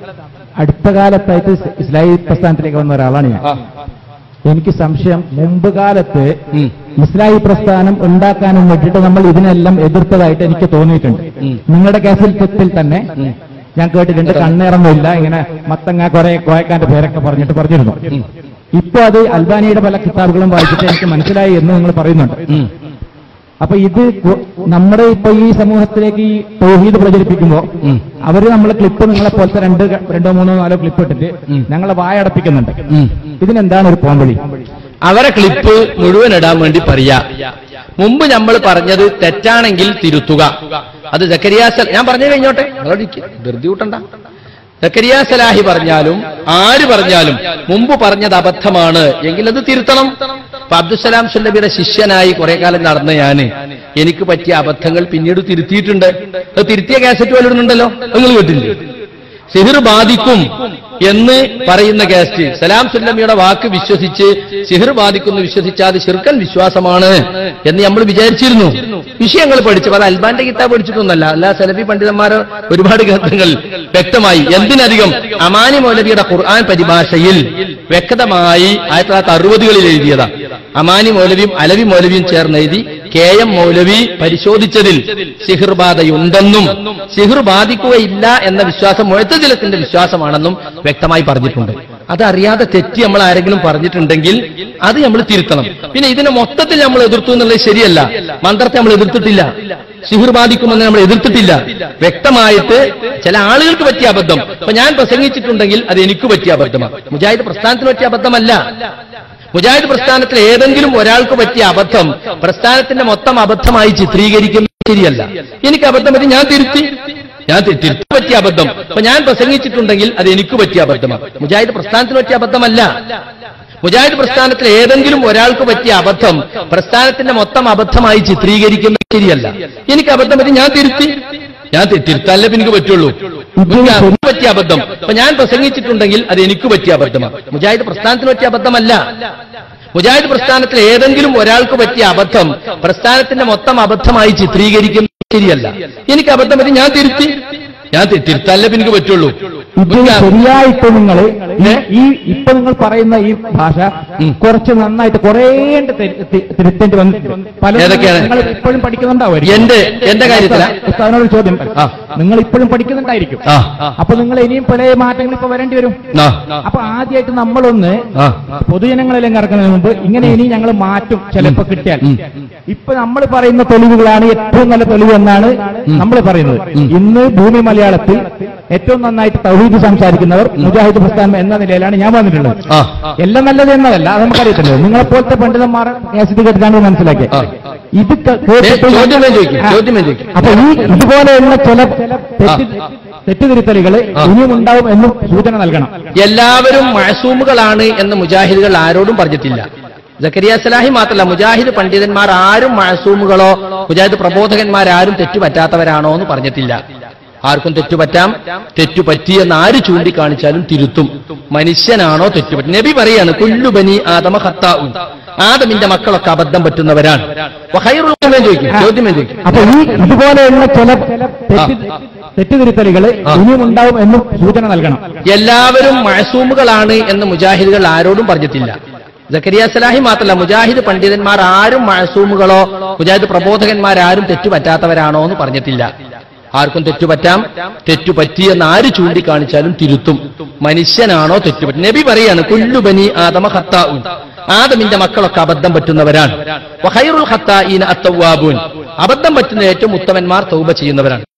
അടുത്ത കാലത്തായിട്ട് ഇസ്ലാഹി പ്രസ്ഥാനത്തിലേക്ക് വന്ന ഒരാളാണ് ഞാൻ ആ. എനിക്ക് സംശയം മുമ്പ് കാലത്ത് ഉം. ഇസ്ലാഹി പ്രസ്ഥാനം ഉണ്ടാക്കാനും വേണ്ടിയിട്ട് നമ്മൾ ഇതിനെല്ലാം എതിർത്തതായിട്ട് എനിക്ക് തോന്നിയിട്ടുണ്ട് ഉം. നിങ്ങളുടെ കേസിൽ തന്നെ ഞാൻ കേട്ടിട്ടുണ്ട് കണ്ണേറൊന്നുമില്ല ഇങ്ങനെ മത്തങ്ങ കുറെ കോയക്കാന്റെ പേരൊക്കെ പറഞ്ഞിട്ട് പറഞ്ഞിരുന്നു ഇപ്പൊ അത് അൽബാനിയുടെ പല കിതാബുകളും വായിച്ചിട്ട് എനിക്ക് മനസ്സിലായി എന്ന് നിങ്ങൾ പറയുന്നുണ്ട് ഉം. അപ്പൊ ഇത് കു- നമ്മുടെ ഇപ്പൊ ഈ സമൂഹത്തിലേക്ക് ഈ തൗഹീദ് പ്രചരിപ്പിക്കുമ്പോ ഉം. അവര് നമ്മളെ ക്ലിപ്പ് നിങ്ങളെ പോലത്തെ രണ്ട് ക- രണ്ടോ മൂന്നോ നാലോ ക്ലിപ്പ് ഇട്ടിട്ട് ഉം. ഞങ്ങളെ വായടപ്പിക്കുന്നുണ്ട് ഉം. ഇതിനെന്താണ് ഒരു പോംവഴി അവരെ ക്ലിപ്പ് മുഴുവൻ ഇടാൻ വേണ്ടി പറയാ മുമ്പ് നമ്മൾ പറഞ്ഞത് തെറ്റാണെങ്കിൽ തിരുത്തുക അത് ജക്കരിയാസൽ ഞാൻ പറഞ്ഞു കഴിഞ്ഞോട്ടെ നിങ്ങളോട് ഇരിക്ക്. ധൃതി കൂട്ടണ്ട ജക്കരിയ സലാഹി പറഞ്ഞാലും ആര് പറഞ്ഞാലും മുമ്പ് പറഞ്ഞത് അബദ്ധമാണ് എങ്കിൽ അത് തിരുത്തണം ഇപ്പൊ അബ്ദുസലാം സുല്ലബിയുടെ ശിഷ്യനായി കുറെ കാലം നടന്ന ഞാന് എനിക്ക് പറ്റിയ അബദ്ധങ്ങൾ പിന്നീട് തിരുത്തിയിട്ടുണ്ട് അത് തിരുത്തിയ കാസറ്റ് വല്ലിടുന്നുണ്ടല്ലോ നിങ്ങൾ കേട്ടില്ലേ സിഹിർ ബാധിക്കും എന്ന് പറയുന്ന കാസ്റ്റ് സലാം സുല്ലമിയുടെ വാക്ക് വിശ്വസിച്ച് സിഹിർ ബാധിക്കുന്നു വിശ്വസിച്ച അത് ശിർക്കൻ വിശ്വാസമാണ് എന്ന് നമ്മൾ വിചാരിച്ചിരുന്നു വിഷയങ്ങൾ പഠിച്ചു അത് അൽബാന്റെ കിതാബ് പഠിച്ചിട്ടൊന്നല്ല അല്ല സലഫി പണ്ഡിതന്മാർ ഒരുപാട് ഗ്രന്ഥങ്ങൾ വ്യക്തമായി എന്തിനധികം അമാനി മൗലവിയുടെ ഖുർആൻ പരിഭാഷയിൽ വ്യക്തമായി ആയിരത്തി തൊള്ളായിരത്തി അറുപതുകളിൽ എഴുതിയതാ അമാനി മൗലവിയും അലവി മൗലവിയും ചേർന്ന് എഴുതി കെ എം മൗലവി പരിശോധിച്ചതിൽ സിഹിർ ബാധയുണ്ടെന്നും സിഹിർ ബാധിക്കുകയില്ല എന്ന വിശ്വാസം മുഴത്തജലത്തിന്റെ വിശ്വാസമാണെന്നും വ്യക്തമായി പറഞ്ഞിട്ടുണ്ട് അതറിയാതെ തെറ്റി നമ്മൾ ആരെങ്കിലും പറഞ്ഞിട്ടുണ്ടെങ്കിൽ അത് നമ്മൾ തിരുത്തണം പിന്നെ ഇതിനെ മൊത്തത്തിൽ നമ്മൾ എതിർത്തു എന്നുള്ളത് ശരിയല്ല മന്ത്രത്തെ നമ്മൾ എതിർത്തിട്ടില്ല സിഹിർ ബാധിക്കുമെന്ന് നമ്മൾ എതിർത്തിട്ടില്ല വ്യക്തമായിട്ട് ചില ആളുകൾക്ക് പറ്റിയ അബദ്ധം ഇപ്പൊ ഞാൻ പ്രസംഗിച്ചിട്ടുണ്ടെങ്കിൽ അത് എനിക്ക് പറ്റിയ അബദ്ധമാണ് മുജാഹിദ് പ്രസ്ഥാനത്തിന് പറ്റിയ അബദ്ധമല്ല മുജാഹിദ് പ്രസ്ഥാനത്തിൽ ഏതെങ്കിലും ഒരാൾക്ക് പറ്റിയ അബദ്ധം പ്രസ്ഥാനത്തിന്റെ മൊത്തം അബദ്ധമായി ചിത്രീകരിക്കുന്നത് ശരിയല്ല എനിക്ക് അബദ്ധം പറ്റി ഞാൻ തിരുത്തി ഞാൻ തി- തിരുത്തി പറ്റിയ അബദ്ധം അപ്പൊ ഞാൻ പ്രസംഗിച്ചിട്ടുണ്ടെങ്കിൽ അത് എനിക്ക് പറ്റിയ അബദ്ധമാണ് മുജാഹിദ് പ്രസ്ഥാനത്തിന് പറ്റിയ അബദ്ധമല്ല മുജാഹിദ് പ്രസ്ഥാനത്തിൽ ഏതെങ്കിലും ഒരാൾക്ക് പറ്റിയ അബദ്ധം പ്രസ്ഥാനത്തിന്റെ മൊത്തം അബദ്ധമായി ചിത്രീകരിക്കുന്നത് ശരിയല്ല എനിക്ക് അബദ്ധം പറ്റി ഞാൻ തിരുത്തി ഞാൻ തി- തിരുത്താനല്ലേ ഇപ്പൊ എനിക്ക് പറ്റുള്ളൂ എനിക്ക് പറ്റിയ അബദ്ധം അപ്പൊ ഞാൻ പ്രസംഗിച്ചിട്ടുണ്ടെങ്കിൽ അത് എനിക്ക് പറ്റിയ അബദ്ധമാണ് മുജാഹിദ് പ്രസ്ഥാനത്തിന് പറ്റിയ അബദ്ധമല്ല മുജാഹിദ് പ്രസ്ഥാനത്തിൽ ഏതെങ്കിലും ഒരാൾക്ക് പറ്റിയ അബദ്ധം പ്രസ്ഥാനത്തിന്റെ മൊത്തം അബദ്ധമായി ചിത്രീകരിക്കുന്നത് ശരിയല്ല എനിക്ക് അബദ്ധം പറ്റി ഞാൻ തിരുത്തി ഞാൻ തി- തിരുത്താനല്ലേ ഇപ്പൊ എനിക്ക് പറ്റുള്ളൂ ഇത് എനിക്ക് ശരിയായിട്ട് നിങ്ങൾ ഏ? ഈ ഇപ്പൊ നിങ്ങൾ പറയുന്ന ഈ ഭാഷ ഉം. കുറച്ച് നന്നായിട്ട് കുറേ തിരുത്തേണ്ടി വന്നിട്ടുണ്ട് പലരും ഏതൊക്കെയാണ്? നിങ്ങൾ ഇപ്പോഴും പഠിക്കുന്നുണ്ടാവുമായിരിക്കും എന്റെ എന്റെ കാര്യത്തിലാ ഉസ്താദിനോട് ചോദ്യം ആ. നിങ്ങൾ ഇപ്പോഴും പഠിക്കുന്നുണ്ടായിരിക്കും ആ അപ്പൊ നിങ്ങൾ ഇനിയും പല മാറ്റങ്ങൾ ഇപ്പൊ വരേണ്ടി വരും ആ അപ്പൊ ആദ്യമായിട്ട് നമ്മളൊന്ന് ആ പൊതുജനങ്ങളിലേക്ക് ഇറക്കുന്നതിന് മുമ്പ് ഇങ്ങനെ ഇനി ഞങ്ങൾ മാറ്റും ചിലപ്പോ കിട്ടിയാൽ ഉം. ഇപ്പൊ നമ്മൾ പറയുന്ന തെളിവുകളാണ് ഏറ്റവും നല്ല തെളിവ് എന്നാണ് നമ്മൾ പറയുന്നത് ഇന്ന് ഭൂമി മലയാളത്തിൽ ഏറ്റവും നന്നായിട്ട് തൗഹീദ് സംസാരിക്കുന്നവർ മുജാഹിദ് പ്രസ്ഥാനം എന്ന നിലയിലാണ് ഞാൻ വന്നിട്ടുള്ളത് ആ എല്ലാം നല്ലത് എന്നതല്ല അത് നമുക്കറിയത്തില്ല നിങ്ങളെ പോലത്തെ പണ്ഡിതന്മാർ കേസിട്ട് കേട്ടിട്ടാണ് മനസ്സിലാക്കിയത് ആ. ഇത് ക- ഏ, കേട്ടിട്ട് ചോദ്യം വേഗം ചോദിക്ക്, ആ. ചോദ്യം വേഗം ചോദിക്ക്. അപ്പൊ ഈ ഇതുപോലെയുള്ള ചില തെറ്റ് തെറ്റുതിരുത്തലുകൾ ആ. ഇനിയും ഉണ്ടാവും എന്നും സൂചന നൽകണം എല്ലാവരും മഴസൂമുകളാണ് എന്ന് മുജാഹിദുകൾ ആരോടും പറഞ്ഞിട്ടില്ല ജക്കരിയ സലാഹി മാത്രമല്ല മുജാഹിദ് പണ്ഡിതന്മാർ ആരും മഴസൂമുകളോ മുജാഹിദ് പ്രബോധകന്മാരാരും തെറ്റുപറ്റാത്തവരാണോ എന്ന് പറഞ്ഞിട്ടില്ല ആർക്കും തെറ്റുപറ്റാം തെറ്റുപറ്റിയെന്ന് ആര് ചൂണ്ടിക്കാണിച്ചാലും തിരുത്തും മനുഷ്യനാണോ തെറ്റുപറ്റി നബി പറയാണ് കുല്ലുബനി ആദമ ഹത്താവും ആദമിന്റെ മക്കളൊക്കെ അബദ്ധം പറ്റുന്നവരാണ് വഖൈറുൽ ഖൗമി ചോദിക്കും ചോദ്യം വേഗം ചോദിക്കും അപ്പൊ ഈ ഇതുപോലെയുള്ള ചില തെറ്റ് തെറ്റുതിരുത്തലുകൾ ആ. ഇനിയും ഉണ്ടാവും എന്നും സൂചന നൽകണം എല്ലാവരും മഴസൂമുകളാണ് എന്ന് മുജാഹിദുകൾ ആരോടും പറഞ്ഞിട്ടില്ല ജക്കരിയ സലാഹി മാത്രമല്ല മുജാഹിദ് പണ്ഡിതന്മാർ ആരും മഴസൂമുകളോ മുജാഹിദ് പ്രബോധകന്മാരാരും തെറ്റുപറ്റാത്തവരാണോ എന്ന് പറഞ്ഞിട്ടില്ല ആർക്കും തെറ്റുപറ്റാം തെറ്റുപറ്റിയെന്ന് ആര് ചൂണ്ടിക്കാണിച്ചാലും തിരുത്തും മനുഷ്യനാണോ തെറ്റുപറ്റി നബി പറയാണ് കുല്ലുബനി ആദമ ഹത്താവും ആദമിന്റെ മക്കളൊക്കെ അബദ്ധം പറ്റുന്നവരാണ് വഖൈറുൽ ഖത്താഈന അത്തവ്വാബൂൻ അബദ്ധം പറ്റുന്ന ഏറ്റവും ഉത്തമന്മാർ തൗബ ചെയ്യുന്നവരാണ്